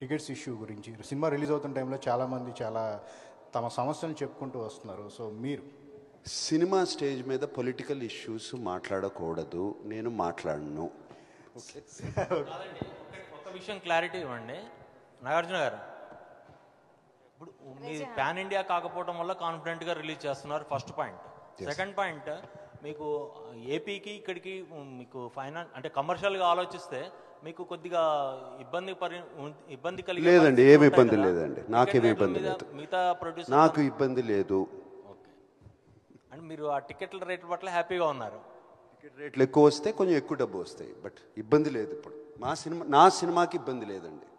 Tickets issue గురించి సినిమా release అవుతున్న టైంలో చాలామంది చాలా తమ సమస్యలను చెప్పుకుంటూ వస్తున్నారు సో మీరు సినిమా స్టేజ్ మీద పొలిటికల్ ఇష్యూస్ మాట్లాడకూడదు నేను మాట్లాడను ఒక విషయం క్లారిటీ ఇవ్వండి నాగార్జున గారు ఇప్పుడు మీ పాన్ ఇండియా కాకపోవడం వల్ల కాన్ఫిడెంట్ గా రిలీజ్ చేస్తున్నారు ఫస్ట్ పాయింట్ సెకండ్ పాయింట్ మీకు ఏపీకి ఇక్కడికి మీకు ఫైనాన్స్ అంటే కమర్షియల్ గా ఆలోచిస్తే మీకు కొద్దిగా ఇబ్బంది పరి ఇబ్బంది కలిగే లేదండి, పరిస్థితులు ఏమి ఉంటాయి ఇబ్బంది కదా. లేదండి. నాకేమి టికెట్ ఇబ్బంది రేట్ల మీద లేదు. మిగతా ప్రొడ్యూసర్ నాకు ఇబ్బంది లేదు ఓకే అండ్ మీరు ఆ టికెట్ల రేట్ల పట్ల హ్యాపీగా ఉన్నారు టికెట్ రేట్లు ఎక్కువ వస్తే కొంచెం ఎక్కువ డబ్బు వస్తాయి బట్ ఇబ్బంది లేదు ఇప్పుడు మా సినిమా నా సినిమాకి ఇబ్బంది లేదండి